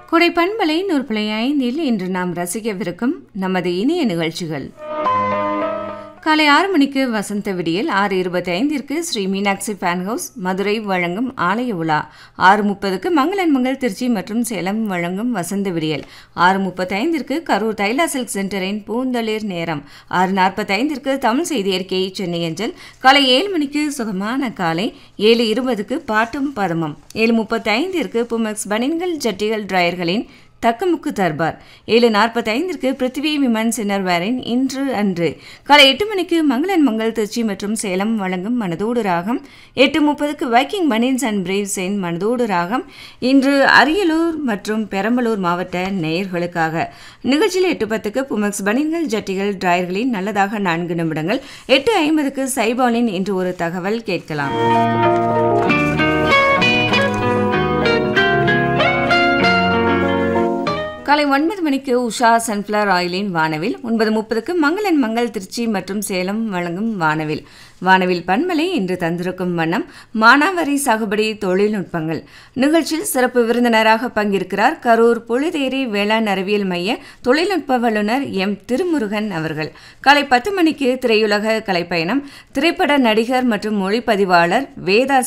கொடை பண்பலை நூற்பலை ஐந்தில் இன்று நாம் ரசிக்கவிருக்கும் நமது இனிய நிகழ்ச்சிகள் காலை ஆறு மணிக்கு வசந்த விடியல் ஆறு இருபத்தி ஐந்திற்கு ஸ்ரீ மீனாட்சி ஃபேன் ஹவுஸ் மதுரை வழங்கும் ஆலய உலா ஆறு முப்பதுக்கு மங்களன் மங்கள் திருச்சி மற்றும் சேலம் வழங்கும் வசந்த விடியல் ஆறு முப்பத்தைந்திற்கு கரூர் தைலா சில்க் சென்டரின் பூந்தளிர் நேரம் ஆறு நாற்பத்தைந்திற்கு தமிழ் செய்தி அறிக்கை சென்னை அஞ்சல் காலை ஏழு மணிக்கு சுகமான காலை ஏழு இருபதுக்கு பாட்டும் பதமும் ஏழு முப்பத்தைந்திற்கு புமெக்ஸ் பனின்கள் ஜட்டிகள் டிரையர்களின் தக்கமுக்கு தர்பார் ஏழு நாற்பத்தைந்திற்கு பிருத்திவி விமன் சின்னர்வேரின் இன்று அன்று காலை எட்டு மணிக்கு மங்களன் மங்கள் திருச்சி மற்றும் சேலம் வழங்கும் மனதோடு ராகம் எட்டு முப்பதுக்கு வைக்கிங் பனின்ஸ் அண்ட் பிரேவ்ஸின் மனதோடு ராகம் இன்று அரியலூர் மற்றும் பெரம்பலூர் மாவட்ட நேயர்களுக்காக நிகழ்ச்சியில் எட்டு பத்துக்கு புமெக்ஸ் பனின்கள் ஜட்டிகள் டிராயர்களின் நல்லதாக நான்கு நிமிடங்கள் எட்டு ஐம்பதுக்கு சைபாலின் இன்று ஒரு தகவல் கேட்கலாம் காலை ஒன்பது மணிக்கு உஷா சன்ஃப்ளவர் ஆயிலின் வானவில் ஒன்பது முப்பதுக்கு மங்களன் மங்கள் திருச்சி மற்றும் சேலம் வழங்கும் வானவில் வானவில் பன்மலை இன்று தந்திருக்கும் வண்ணம் மானாவரி சாகுபடி தொழில்நுட்பங்கள் நிகழ்ச்சியில் சிறப்பு விருந்தினராக பங்கேற்கிறார் கரூர் புலிதேரி வேளாண் அறிவியல் மைய தொழில்நுட்ப வல்லுநர் எம் திருமுருகன் அவர்கள் காலை பத்து மணிக்கு திரையுலக கலைப்பயணம் திரைப்பட நடிகர் மற்றும் மொழிப்பதிவாளர் வேதா